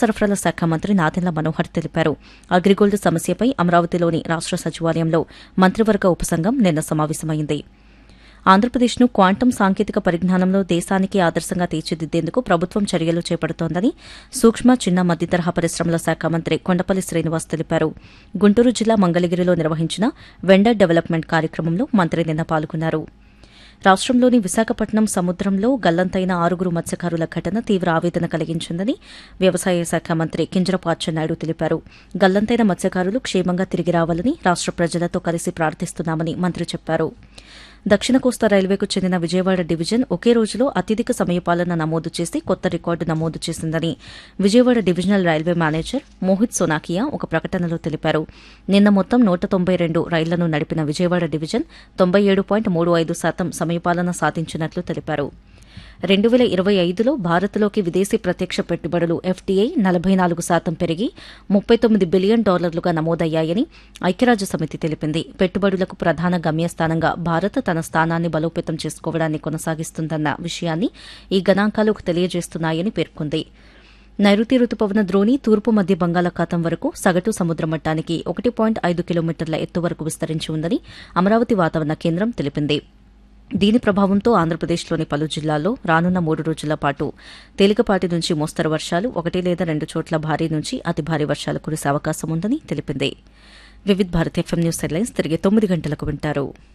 సరఫరాల శాఖ మంత్రి నాదెండ్ల మనోహర్ తెలిపారు అగ్రిగోల్డ్ సమస్యపై అమరావతిలోని రాష్ట సచివాలయంలో మంత్రివర్గ ఉపసంఘం నిన్న సమావేశమైంది ఆంధ్రప్రదేశ్ను క్వాంటం సాంకేతిక పరిజ్ఞానంలో దేశానికి ఆదర్శంగా తీర్చిదిద్దేందుకు ప్రభుత్వం చర్యలు చేపడుతోందని సూక్ష్మ చిన్న మధ్యతరహా పరిశ్రమల శాఖ మంత్రి కొండపల్లి శ్రీనివాస్ తెలిపారు గుంటూరు జిల్లా మంగళగిరిలో నిర్వహించిన వెండర్ డెవలప్మెంట్ కార్యక్రమంలో మంత్రి నిన్న పాల్గొన్నారు రాష్టంలోని విశాఖపట్నం సముద్రంలో గల్లంతైన ఆరుగురు మత్స్యకారుల ఘటన తీవ్ర ఆవేదన కలిగించిందని వ్యవసాయ శాఖ మంత్రి కింజరపు అచ్చెన్నాయుడు తెలిపారు గల్లంతైన మత్స్యకారులు క్షేమంగా తిరిగి రావాలని రాష్ట ప్రజలతో కలిసి ప్రార్థిస్తున్నామని మంత్రి చెప్పారు దక్షిణ కోస్తా రైల్వేకు చెందిన విజయవాడ డివిజన్ ఒకే రోజులో అత్యధిక సమయపాలన నమోదు చేసి కొత్త రికార్డు నమోదు చేసిందని Vijayawada divisional railway manager Mohit Sonakia ఒక ప్రకటనలో తెలిపారు నిన్న మొత్తం నూట తొంభై రెండు రైళ్లను నడిపిన విజయవాడ డివిజన్ తొంభై ఏడు పాయింట్ మూడు ఐదు శాతం సమయపాలన సాధించినట్లు తెలిపారు రెండు వేల ఇరవై ఐదులో భారత్లోకి విదేశీ ప్రత్యక్ష పెట్టుబడులు ఎఫ్టీఐ నలభై నాలుగు శాతం పెరిగి ముప్పై తొమ్మిది బిలియన్ డాలర్లుగా నమోదయ్యాయని ఐక్యరాజ్య సమితి తెలిపింది పెట్టుబడులకు ప్రధాన గమ్యస్థానంగా భారత్ తన స్థానాన్ని బలోపేతం చేసుకోవడాన్ని కొనసాగిస్తుందన్న విషయాన్ని ఈ గణాంకాలు తెలియజేస్తున్నాయని పేర్కొంది నైరుతి రుతుపవన ద్రోణి తూర్పు మధ్య బంగాళాఖాతం వరకు సగటు సముద్ర మట్టానికి ఒకటి పాయింట్ ఐదు కిలోమీటర్ల ఎత్తు వరకు విస్తరించి ఉందని అమరావతి వాతావరణ కేంద్రం తెలిపింది దీని ప్రభావంతో ఆంధ్రప్రదేశ్లోని పలు జిల్లాల్లో రానున్న మూడు రోజుల పాటు తేలికపాటి నుంచి మోస్తరు వర్షాలు ఒకటి లేదా రెండు చోట్ల భారీ నుంచి అతి భారీ వర్షాలు కురిసే అవకాశం ఉందని తెలిపింది Vividh Bharat FM news headlines తిరిగి తొమ్మిది గంటలకు వింటారు